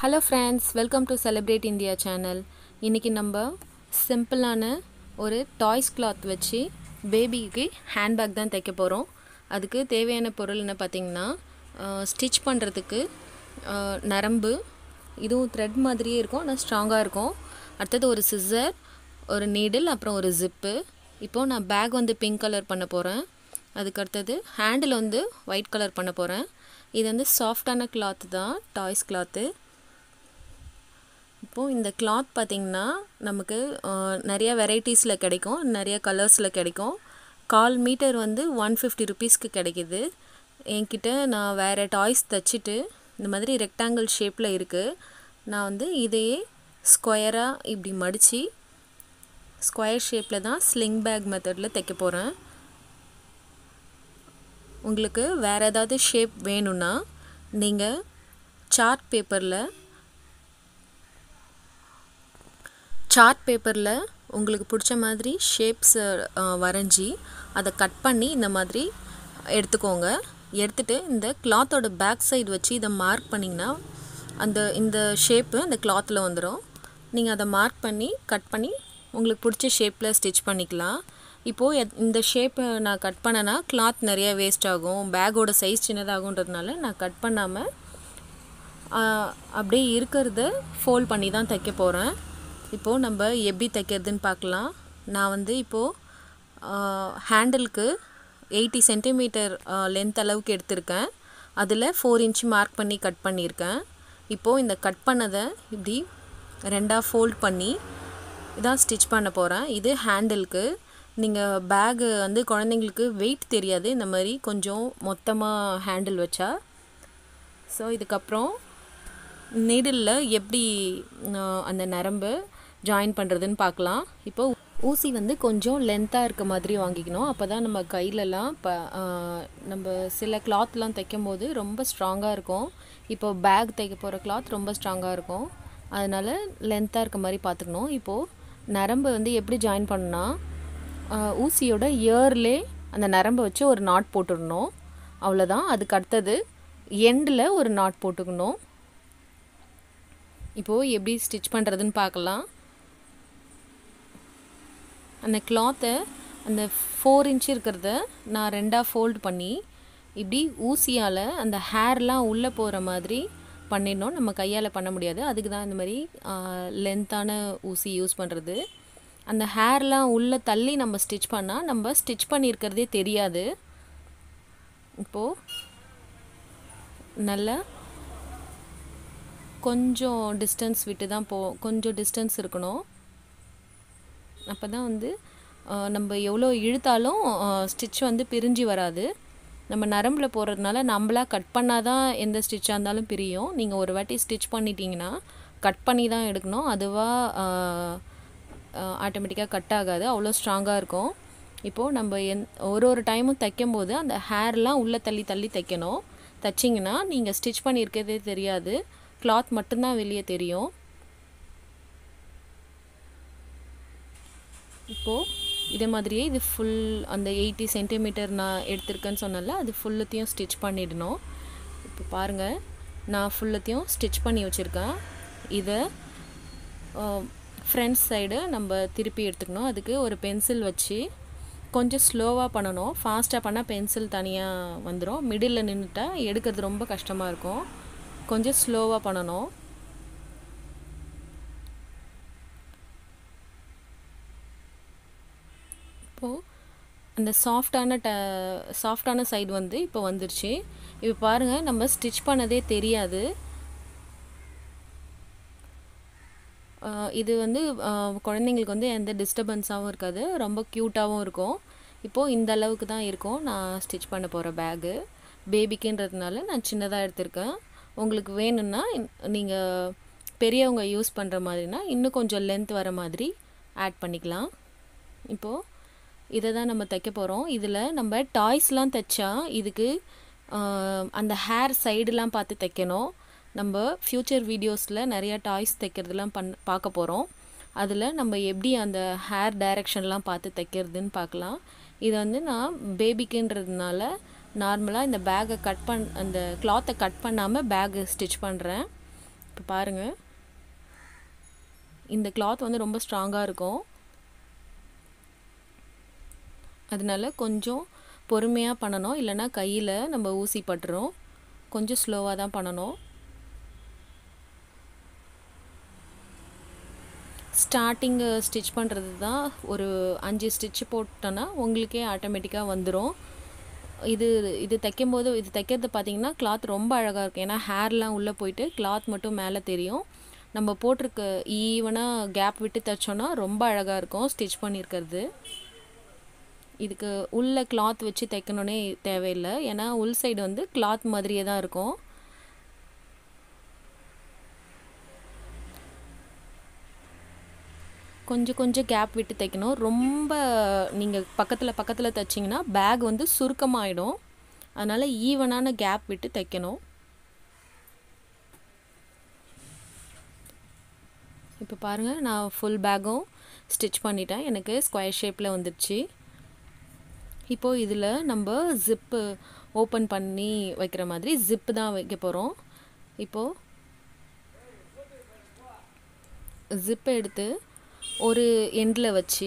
hello friends welcome to celebrate India channel இன்றைக்கி நம்ம சிம்பிளான ஒரு டாய்ஸ் கிளாத் வச்சு பேபிக்கு ஹேண்ட்பேக் தான் தைக்க போகிறோம் அதுக்கு தேவையான பொருள் என்ன பார்த்திங்கன்னா ஸ்டிச் பண்ணுறதுக்கு நரம்பு இதுவும் த்ரெட் மாதிரியே இருக்கும் ஆனால் ஸ்ட்ராங்காக இருக்கும் அடுத்தது ஒரு சிசர் ஒரு நீடில் அப்புறம் ஒரு ஜிப்பு இப்போது நான் பேக் வந்து பிங்க் கலர் பண்ண போகிறேன் அதுக்கு அடுத்தது ஹேண்டில் வந்து ஒயிட் கலர் பண்ண போகிறேன் இது வந்து சாஃப்டான கிளாத் தான் டாய்ஸ் கிளாத்து இப்போது இந்த கிளாத் பார்த்திங்கன்னா நமக்கு நிறைய வெரைட்டிஸில் கிடைக்கும் நிறைய கலர்ஸில் கிடைக்கும் கால் மீட்டர் வந்து ஒன் ஃபிஃப்டி ருபீஸ்க்கு கிடைக்கிது என்கிட்ட நான் வேறு டாய்ஸ் தைச்சிட்டு இந்த மாதிரி ரெக்டாங்கிள் ஷேப்பில் இருக்குது நான் வந்து இதையே ஸ்கொயராக இப்படி மடித்து ஸ்கொயர் ஷேப்பில் தான் ஸ்லிங் பேக் மெத்தடில் தைக்க போகிறேன் உங்களுக்கு வேறு ஏதாவது ஷேப் வேணும்னா நீங்கள் சார்ட் பேப்பரில் சார்ட் பேப்பரில் உங்களுக்கு பிடிச்ச மாதிரி ஷேப்ஸ் வரைஞ்சி அதை கட் பண்ணி இந்த மாதிரி எடுத்துக்கோங்க எடுத்துகிட்டு இந்த கிளாத்தோட பேக் சைடு வச்சு இதை மார்க் பண்ணிங்கன்னா அந்த இந்த ஷேப்பு அந்த கிளாத்தில் வந்துடும் நீங்கள் அதை மார்க் பண்ணி கட் பண்ணி உங்களுக்கு பிடிச்ச ஷேப்பில் ஸ்டிச் பண்ணிக்கலாம் இப்போது இந்த ஷேப்பை நான் கட் பண்ணேன்னா கிளாத் நிறைய வேஸ்ட் ஆகும் பேக்கோட சைஸ் சின்னதாகுன்றதுனால நான் கட் பண்ணாமல் அப்படியே இருக்கிறத ஃபோல்ட் பண்ணி தான் தைக்க போகிறேன் இப்போது நம்ம எப்படி தைக்கிறதுன்னு பார்க்கலாம் நான் வந்து இப்போது ஹேண்டிலுக்கு எயிட்டி சென்டிமீட்டர் லென்த் அளவுக்கு எடுத்திருக்கேன் அதில் ஃபோர் இன்ச் மார்க் பண்ணி கட் பண்ணியிருக்கேன் இப்போது இந்த கட் பண்ணதை இப்படி ரெண்டாக ஃபோல்ட் பண்ணி இதான் ஸ்டிச் பண்ண போகிறேன் இது ஹேண்டிலுக்கு நீங்கள் பேகு வந்து குழந்தைங்களுக்கு வெயிட் தெரியாது இந்த மாதிரி கொஞ்சம் மொத்தமாக ஹேண்டில் வச்சா ஸோ இதுக்கப்புறம் நீடிலில் எப்படி அந்த நரம்பு ஜாயின் பண்ணுறதுன்னு பார்க்கலாம் இப்போ ஊசி வந்து கொஞ்சம் லென்த்தாக இருக்க மாதிரி வாங்கிக்கணும் அப்போ தான் நம்ம கையிலலாம் இப்போ நம்ம சில கிளாத்லாம் தைக்கும் போது ரொம்ப ஸ்ட்ராங்காக இருக்கும் இப்போ பேக் தைக்க போகிற கிளாத் ரொம்ப ஸ்ட்ராங்காக இருக்கும் அதனால் லென்த்தாக இருக்க மாதிரி பார்த்துக்கணும் இப்போது நரம்பு வந்து எப்படி ஜாயின் பண்ணா ஊசியோட இயர்லே அந்த நரம்பை வச்சு ஒரு நாட் போட்டுடணும் அவ்வளோதான் அதுக்கு அடுத்தது எண்டில் ஒரு நாட் போட்டுக்கணும் இப்போது எப்படி ஸ்டிச் பண்ணுறதுன்னு பார்க்கலாம் அந்த கிளாத்தை அந்த ஃபோர் இன்ச் இருக்கிறத நான் ரெண்டாக ஃபோல்ட் பண்ணி இப்படி ஊசியால் அந்த ஹேர்லாம் உள்ளே போகிற மாதிரி பண்ணிடணும் நம்ம கையால் பண்ண முடியாது அதுக்கு தான் இந்த மாதிரி லென்த்தான ஊசி யூஸ் பண்ணுறது அந்த ஹேர்லாம் உள்ளே தள்ளி நம்ம ஸ்டிச் பண்ணால் நம்ம ஸ்டிச் பண்ணியிருக்கிறதே தெரியாது இப்போது நல்லா கொஞ்சம் டிஸ்டன்ஸ் விட்டு தான் போ கொஞ்சம் டிஸ்டன்ஸ் இருக்கணும் அப்போ தான் வந்து நம்ம எவ்வளோ இழுத்தாலும் ஸ்டிச் வந்து பிரிஞ்சு வராது நம்ம நரம்பில் போடுறதுனால நம்மளாக கட் பண்ணால் தான் எந்த ஸ்டிச்சாக இருந்தாலும் பிரியும் நீங்கள் ஒரு வாட்டி ஸ்டிச் பண்ணிட்டீங்கன்னா கட் பண்ணி தான் எடுக்கணும் அதுவாக ஆட்டோமேட்டிக்காக கட் ஆகாது அவ்வளோ ஸ்ட்ராங்காக இருக்கும் இப்போது நம்ம எந் ஒரு ஒரு டைமும் தைக்கும் போது அந்த ஹேர்லாம் உள்ளே தள்ளி தள்ளி தைக்கணும் தைச்சிங்கன்னா நீங்கள் ஸ்டிச் பண்ணியிருக்கிறதே தெரியாது கிளாத் மட்டும்தான் வெளியே தெரியும் இப்போது இதே மாதிரியே இது ஃபுல் அந்த எயிட்டி சென்டிமீட்டர் நான் எடுத்திருக்கேன்னு சொன்னல அது ஃபுல்லத்தையும் ஸ்டிச் பண்ணிடணும் இப்போ பாருங்கள் நான் ஃபுல்லத்தையும் ஸ்டிச் பண்ணி வச்சுருக்கேன் இதை ஃப்ரண்ட் சைடு நம்ம திருப்பி எடுத்துக்கணும் அதுக்கு ஒரு பென்சில் வச்சு கொஞ்சம் ஸ்லோவாக பண்ணணும் ஃபாஸ்ட்டாக பண்ணால் பென்சில் தனியாக வந்துடும் மிடில் நின்றுட்டா எடுக்கிறது ரொம்ப கஷ்டமாக இருக்கும் கொஞ்சம் ஸ்லோவாக பண்ணணும் இப்போது அந்த சாஃப்டான ட சாஃப்டான சைடு வந்து இப்போ வந்துருச்சு இப்போ பாருங்கள் நம்ம ஸ்டிச் பண்ணதே தெரியாது இது வந்து குழந்தைங்களுக்கு வந்து எந்த டிஸ்டர்பன்ஸாகவும் இருக்காது ரொம்ப க்யூட்டாகவும் இருக்கும் இப்போது இந்த அளவுக்கு தான் இருக்கும் நான் ஸ்டிச் பண்ண போகிற பேகு பேபிக்குன்றதுனால நான் சின்னதாக எடுத்திருக்கேன் உங்களுக்கு வேணும்னா நீங்கள் பெரியவங்க யூஸ் பண்ணுற மாதிரினா இன்னும் கொஞ்சம் லென்த் வர மாதிரி ஆட் பண்ணிக்கலாம் இப்போது இதை தான் நம்ம தைக்க போகிறோம் இதில் நம்ம டாய்ஸ்லாம் தைச்சா இதுக்கு அந்த ஹேர் சைடுலாம் பார்த்து தைக்கணும் நம்ம ஃப்யூச்சர் வீடியோஸில் நிறையா டாய்ஸ் தைக்கிறதுலாம் பண் பார்க்க போகிறோம் அதில் நம்ம எப்படி அந்த ஹேர் டைரெக்ஷன்லாம் பார்த்து தைக்கிறதுன்னு பார்க்கலாம் இது வந்து நான் பேபிக்குன்றதுனால நார்மலாக இந்த பேக்கை கட் பண் அந்த கிளாத்தை கட் பண்ணாமல் பேக்கு ஸ்டிச் பண்ணுறேன் இப்போ பாருங்கள் இந்த கிளாத் வந்து ரொம்ப ஸ்ட்ராங்காக இருக்கும் அதனால கொஞ்சம் பொறுமையாக பண்ணணும் இல்லைன்னா கையில் நம்ம ஊசி பட்டுரும் கொஞ்சம் ஸ்லோவாக தான் பண்ணணும் ஸ்டார்டிங்கு ஸ்டிச் பண்ணுறது தான் ஒரு அஞ்சு ஸ்டிச் போட்டோன்னா உங்களுக்கே ஆட்டோமேட்டிக்காக வந்துடும் இது இது தைக்கும்போது இது தைக்கிறது பார்த்தீங்கன்னா கிளாத் ரொம்ப அழகாக இருக்கும் ஏன்னா ஹேர்லாம் உள்ளே போயிட்டு கிளாத் மட்டும் மேலே தெரியும் நம்ம போட்டிருக்க ஈவனாக கேப் விட்டு தைச்சோன்னா ரொம்ப அழகாக இருக்கும் ஸ்டிச் பண்ணியிருக்கிறது இதுக்கு உள்ள கிளாத் வச்சு தைக்கணுன்னே தேவையில்லை ஏன்னா உள் சைடு வந்து கிளாத் மாதிரியே தான் இருக்கும் கொஞ்சம் கொஞ்சம் கேப் விட்டு தைக்கணும் ரொம்ப நீங்கள் பக்கத்தில் பக்கத்தில் தைச்சிங்கன்னா பேக் வந்து சுருக்கமாயிடும் அதனால் ஈவனான கேப் விட்டு தைக்கணும் இப்போ பாருங்கள் நான் ஃபுல் பேக்கும் ஸ்டிச் பண்ணிட்டேன் எனக்கு ஸ்கொயர் ஷேப்பில் வந்துடுச்சு இப்போது இதில் நம்ம ஜிப்பு ஓப்பன் பண்ணி வைக்கிற மாதிரி ஜிப்பு தான் வைக்க போகிறோம் இப்போது ஜிப்பை எடுத்து ஒரு எண்டில் வச்சு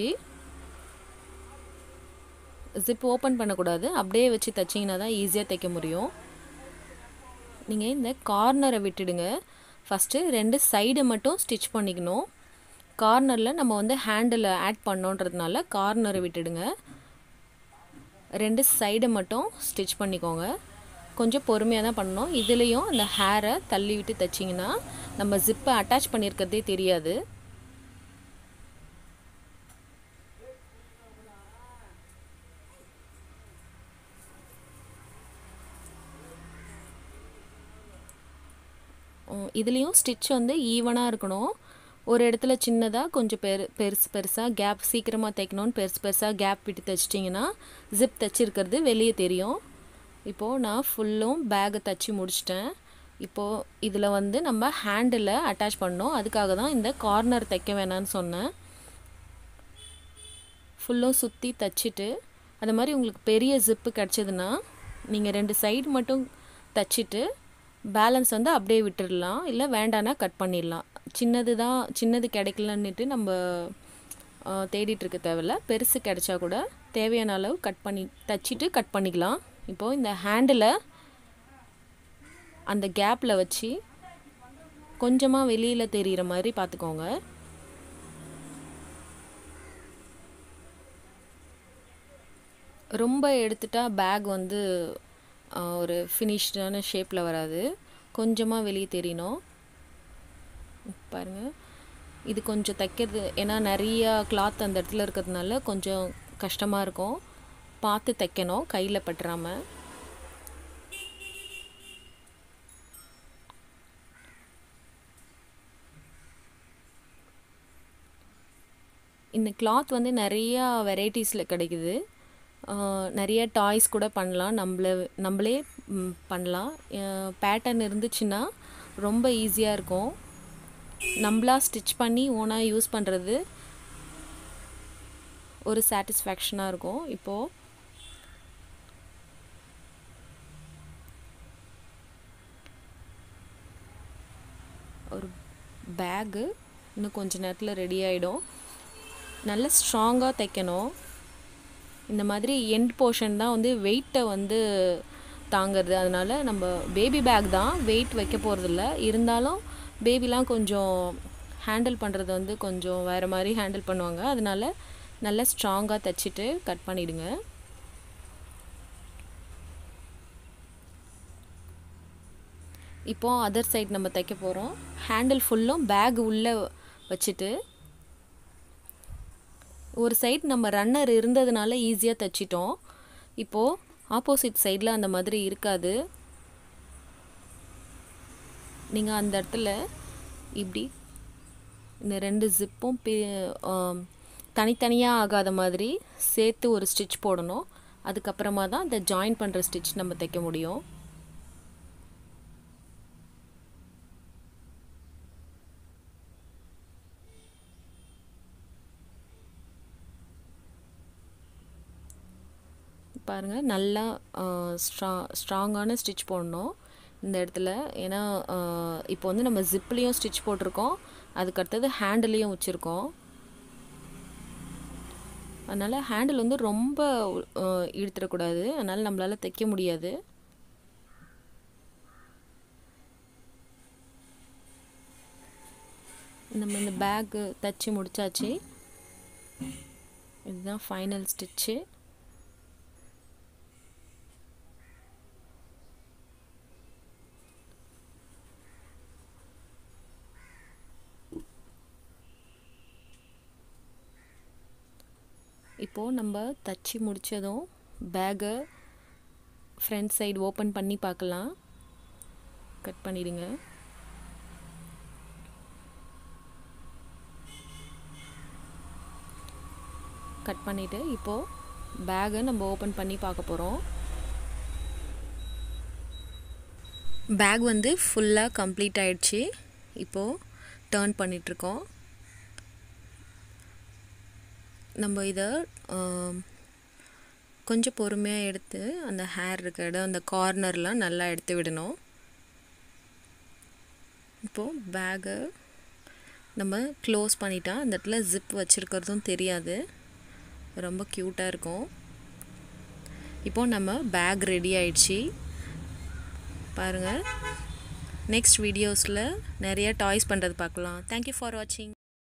ஜிப் ஓப்பன் பண்ணக்கூடாது அப்படியே வச்சு தைச்சிங்கன்னா தான் ஈஸியாக தைக்க முடியும் நீங்கள் இந்த கார்னரை விட்டுடுங்க ஃபஸ்ட்டு ரெண்டு சைடு மட்டும் ஸ்டிச் பண்ணிக்கணும் கார்னரில் நம்ம வந்து ஹேண்டில் ஆட் பண்ணோன்றதுனால கார்னரை விட்டுடுங்க ரெண்டு சைடு மட்டும் ஸ்டிச் பண்ணிக்கோங்க கொஞ்சம் பொறுமையாக தான் பண்ணணும் இதுலேயும் அந்த ஹேரை தள்ளி விட்டு தைச்சிங்கன்னா நம்ம ஜிப்பை அட்டாச் பண்ணியிருக்கிறதே தெரியாது இதுலேயும் ஸ்டிச் வந்து ஈவனாக இருக்கணும் ஒரு இடத்துல சின்னதாக கொஞ்சம் பெரு பெருசு பெருசாக கேப் சீக்கிரமாக தைக்கணும்னு பெருசு பெருசாக கேப் விட்டு தைச்சிட்டிங்கன்னா ஜிப் தைச்சிருக்கிறது வெளியே தெரியும் இப்போது நான் ஃபுல்லும் பேக்கை தைச்சி முடிச்சிட்டேன் இப்போது இதில் வந்து நம்ம ஹேண்டில் அட்டாச் பண்ணோம் அதுக்காக தான் இந்த கார்னர் தைக்க வேணான்னு சொன்னேன் ஃபுல்லும் சுற்றி தைச்சிட்டு அது மாதிரி உங்களுக்கு பெரிய ஜிப்பு கிடச்சிதுன்னா நீங்கள் ரெண்டு சைடு மட்டும் தைச்சிட்டு பேலன்ஸ் வந்து அப்படியே விட்டுடலாம் இல்லை வேண்டானா கட் பண்ணிடலாம் சின்னது தான் சின்னது கிடைக்கலன்னுட்டு நம்ம தேடிட்டு இருக்க தேவையில்ல பெருசு கிடைச்சா கூட தேவையான அளவு கட் பண்ணி தைச்சிட்டு கட் பண்ணிக்கலாம் இப்போது இந்த ஹேண்டில் அந்த கேப்பில் வச்சு கொஞ்சமாக வெளியில் தெரிகிற மாதிரி பார்த்துக்கோங்க ரொம்ப எடுத்துட்டா பேக் வந்து ஒரு ஃபினிஷ்டான ஷேப்பில் வராது கொஞ்சமாக வெளியே தெரியணும் பாருங்கள் இது கொஞ்சம் தைக்கிறது ஏன்னா நிறையா கிளாத் அந்த இடத்துல இருக்கிறதுனால கொஞ்சம் கஷ்டமாக இருக்கும் பார்த்து தைக்கணும் கையில் பட்டுறாமல் இந்த கிளாத் வந்து நிறையா வெரைட்டிஸில் கிடைக்குது நிறைய டாய்ஸ் கூட பண்ணலாம் நம்மள நம்மளே பண்ணலாம் பேட்டர்ன் இருந்துச்சுன்னா ரொம்ப ஈஸியாக இருக்கும் நம்மளா ஸ்டிச் பண்ணி ஓனாக யூஸ் பண்ணுறது ஒரு சாட்டிஸ்ஃபேக்ஷனாக இருக்கும் இப்போது ஒரு பேகு இன்னும் கொஞ்ச நேரத்தில் ரெடி ஆகிடும் நல்ல ஸ்ட்ராங்காக தைக்கணும் இந்த மாதிரி எண்ட் போர்ஷன் தான் வந்து வெயிட்டை வந்து தாங்கிறது அதனால் நம்ம பேபி பேக் தான் வெயிட் வைக்க போகிறதில்ல இருந்தாலும் பேபிலாம் கொஞ்சம் ஹேண்டில் பண்ணுறது வந்து கொஞ்சம் வேறு மாதிரி ஹேண்டில் பண்ணுவாங்க அதனால் நல்லா ஸ்ட்ராங்காக தைச்சிட்டு கட் பண்ணிவிடுங்க இப்போது அதர் சைட் நம்ம தைக்க போகிறோம் ஹேண்டில் ஃபுல்லும் பேக் உள்ளே வச்சுட்டு ஒரு சைட் நம்ம ரன்னர் இருந்ததுனால ஈஸியாக தைச்சிட்டோம் இப்போது ஆப்போசிட் சைடில் அந்த மாதிரி இருக்காது நீங்கள் அந்த இடத்துல இப்படி இந்த ரெண்டு ஜிப்பும் தனித்தனியாக ஆகாத மாதிரி சேர்த்து ஒரு ஸ்டிச் போடணும் அதுக்கப்புறமா தான் அந்த ஜாயின் பண்ணுற ஸ்டிச் நம்ம தைக்க முடியும் பாருங்கள் நல்லா ஸ்ட்ரா ஸ்ட்ராங்கான ஸ்டிச் போடணும் இந்த இடத்துல ஏன்னா இப்போ வந்து நம்ம ஜிப்லேயும் ஸ்டிச் போட்டிருக்கோம் அதுக்கடுத்தது ஹேண்டிலையும் வச்சுருக்கோம் அதனால் ஹேண்டில் வந்து ரொம்ப இழுத்துடக்கூடாது அதனால் நம்மளால் தைக்க முடியாது நம்ம இந்த பேக்கு தைச்சி முடித்தாச்சு இதுதான் ஃபைனல் ஸ்டிச்சு இப்போது நம்ம தச்சு முடித்ததும் பேக்கை ஃப்ரண்ட் சைடு ஓப்பன் பண்ணி பார்க்கலாம் கட் பண்ணிடுங்க கட் பண்ணிவிட்டு இப்போது பேகை நம்ம ஓப்பன் பண்ணி பார்க்க போகிறோம் பேக் வந்து ஃபுல்லாக கம்ப்ளீட் ஆயிடுச்சு இப்போது டேர்ன் பண்ணிகிட்ருக்கோம் நம்ம இதை கொஞ்சம் பொறுமையாக எடுத்து அந்த ஹேர் இருக்க இடம் அந்த கார்னர்லாம் நல்லா எடுத்து விடணும் இப்போது பேகை நம்ம க்ளோஸ் பண்ணிட்டா அந்த இடத்துல ஜிப் வச்சுருக்கிறதும் தெரியாது ரொம்ப க்யூட்டாக இருக்கும் இப்போது நம்ம பேக் ரெடி ஆயிடுச்சு பாருங்கள் நெக்ஸ்ட் வீடியோஸில் நிறைய டாய்ஸ் பண்ணுறது பார்க்கலாம் தேங்க்யூ ஃபார் வாட்சிங்